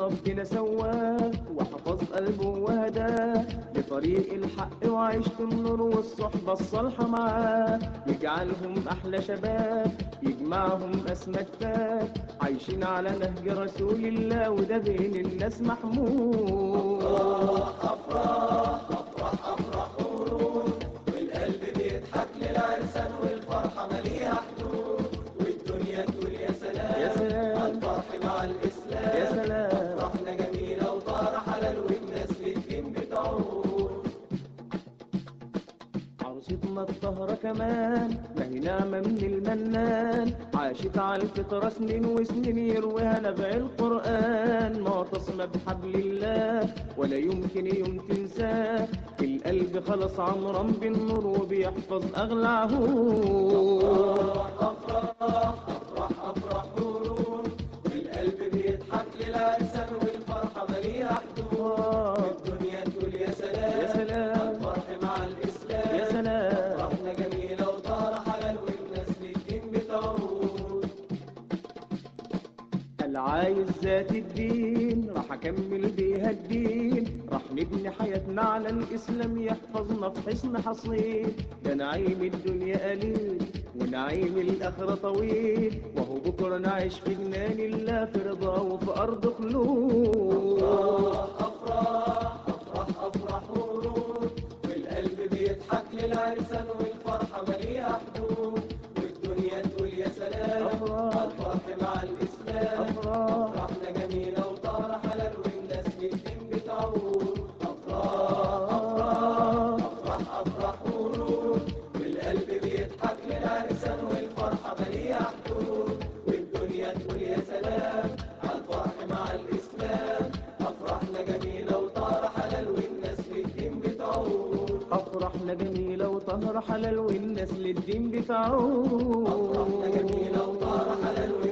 ربنا سواه وحفظ قلبه وهداه لطريق الحق وعيشة النور والصحبة الصالحة معاه يجعلهم أحلى شباب يجمعهم أسمى كتاب عايشين على نهج رسول الله وده بين الناس محمود والقلب بيضحك للعرسان والفرحة مليها حدود والدنيا تقول يا سلام يا سلام. عالفرح مع الإسلام يا سلام فرحنا جميلة وطار حلال والناس للدين بتعود عروستنا الطهرة كمان ما هي نعمة من المنان عاشت على الفطرة سنين وسنين يرويها نبع القرآن معتصمة بحبل الله ولا يمكن يوم تنساه القلب خلص عمرا بالنور وبيحفظ أغلى عهود أفراح أفراح أفراح ورود والقلب بيضحك للعرسان والفرحة مليها حدود والدنيا تقول يا سلام يا سلام عالفرح مع الإسلام يا سلام فرحنا جميلة وطار حلال والناس للدين بتعود العايز ذات الدين راح اكمل بيها الدين راح نبني حياتنا على الاسلام يحفظنا في حصن حصين ده نعيم الدنيا قليل ونعيم الاخره طويل وهو بكره نعيش في جنان الله في رضا وفي ارض خلود أفراح أفراح أفراح ورود والقلب بيضحك للعرسان والفرحة مليها حدود والدنيا تقول يا سلام أفراح. الفرح مع الإسلام أفراح. أفراحنا جميلة وطار حلال والناس للدين بتعود أفراح أفراح أفراح أفراح ورود والقلب بيضحك للعرسان والفرحة مليها حدود والدنيا تقول يا سلام عالفرح مع الإسلام أفراحنا جميلة وطار حلال والناس للدين بتعود افرحنا جميله وطهر حلال والناس للدين بتعود أفراحنا جميلة وطار حلال والناس